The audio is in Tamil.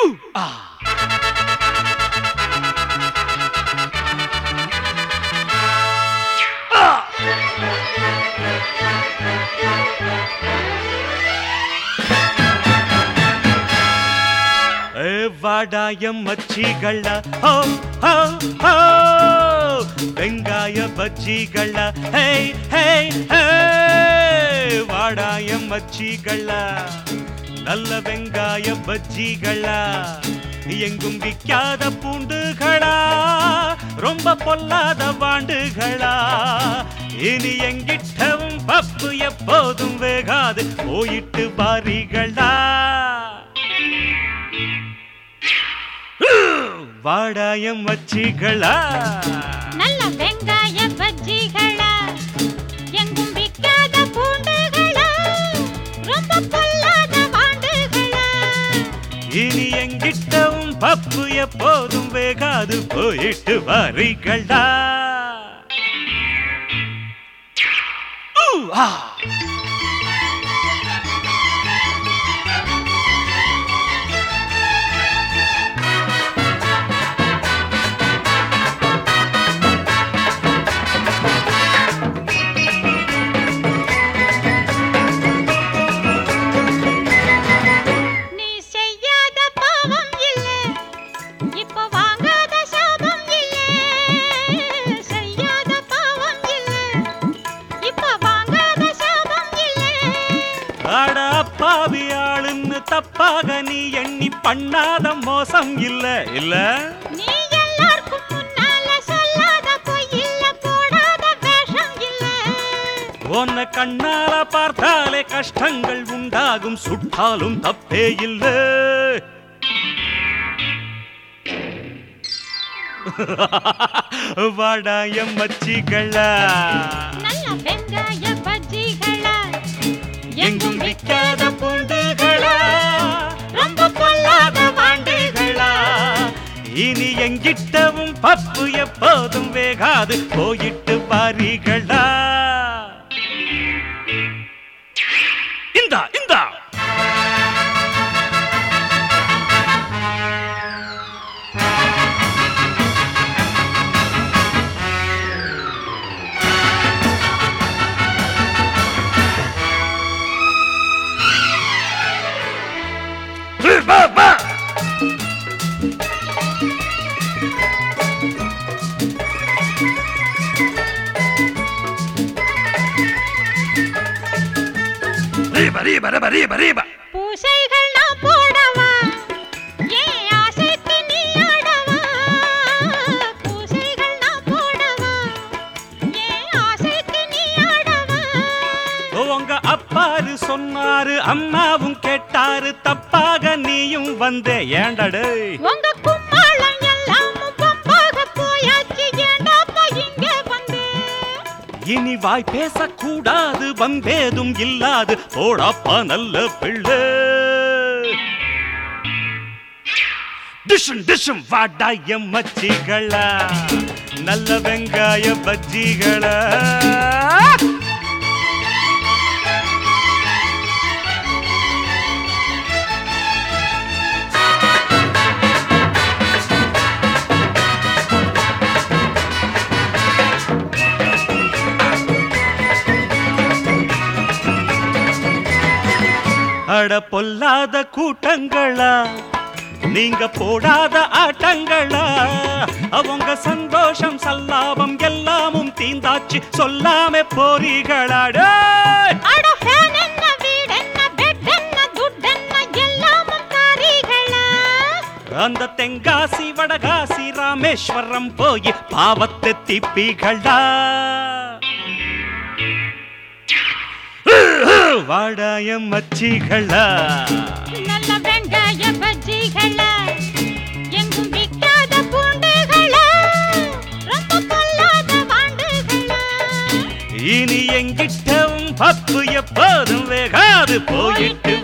ஏ வாடாயம் மச்சிகள ஹோ ஹோ ஹோ வெங்காய பஜ்ஜிகள ஹே ஹே ஹே வாடாயம் மச்சிகள நல்ல வெங்காய பஜ்ஜிகள எங்கும் விற்காத பூண்டுகளா ரொம்ப பொல்லாத வாண்டுகளா இனி எங்கிட்டவும் பப்பு எப்போதும் வேகாது போயிட்டு பாரிகளா வாடாயம் வச்சிகளா நல்ல வெங்காய பஜ்ஜிகளா எங்கும் விற்காத பூண்டுகளா ரொம்ப பொல்லாத வாண்டுகளா இனி எங்கிட்டவும் பப்பு எப்போதும் வேகாது போயிட்டு வாரிகளா ஊ, ஆ. நீ செய்யாத பாவம் இல்ல இப்ப வாங்காத சாபம் இல்ல செய்யாத பாவம் இல்ல இப்ப வாங்காத சாபம் இல்ல அட அப்பாவி ஆளுன்னு தப்பாக நீ எண்ணி பண்ணாத மோசம் இல்ல இல்ல நீ எல்லாருக்கும் முன்னால சொல்லாத பொய் இல்ல போடாத வேஷம் இல்ல உன்னை கண்ணால பார்த்தாலே கஷ்டங்கள் உண்டாகும் சுட்டாலும் தப்பே இல்ல வாடாயம் மச்சிகளா நல்ல வெங்காய பஜ்ஜிகளா எங்கும் விற்காத பூண்டுகளா ரொம்ப பொல்லாத வாண்டுகளா இனி எங்கிட்டவும் பப்பு எப்போதும் வேகாது போயிட்டு பாரிகளா இந்தா இந்தா பா பா ரீபா ரீபா ரீபா ரீபா ரீபா பூசைகள் நான் போடவா ஏன் ஆசைக்கு நீ ஆடவா பூசைகள் நான் போடவா ஏன் ஆசைக்கு நீ ஆடவா உங்க அப்பாரு சொன்னாரு அம்மாவும் கேட்டாரு தப்பாக நீயும் வந்தே ஏண்டடே உங்க கும்மாளம் எல்லாம் பம்பாக போயாச்சு ஏண்டாப்பா இங்க வந்து இனி வாய் பேசக்கூடாது வம்பேதும் இல்லாது போடாப்பா நல்ல பிள்ளை டிஷும் டிஷும் வாடாய மச்சிகளா நல்ல வெங்காய பஜ்ஜிகளா அட பொல்லாத கூட்டங்களா நீங்க போடாத ஆட்டங்களா அவங்க சந்தோஷம் சல்லாபம் எல்லாமும் தீந்தாச்சு சொல்லாம போறீங்களாடே அட ஃபேன் என்ன வீடு என்ன பெட் என்ன துட் என்ன எல்லாமும் தாரீகளா அந்த தென்காசி வடகாசி ராமேஸ்வரம் போய் பாவத்தை திப்பிகளா வாடாய மச்சிகளா நல்ல வெங்காய பஜ்ஜிகளா எங்கும் விற்காத பூண்டுகளா ரொம்ப பொல்லாத வாண்டுகளா இனி எங்கிட்டவும் பப்பு எப்போதும் வேகாது போயிட்டு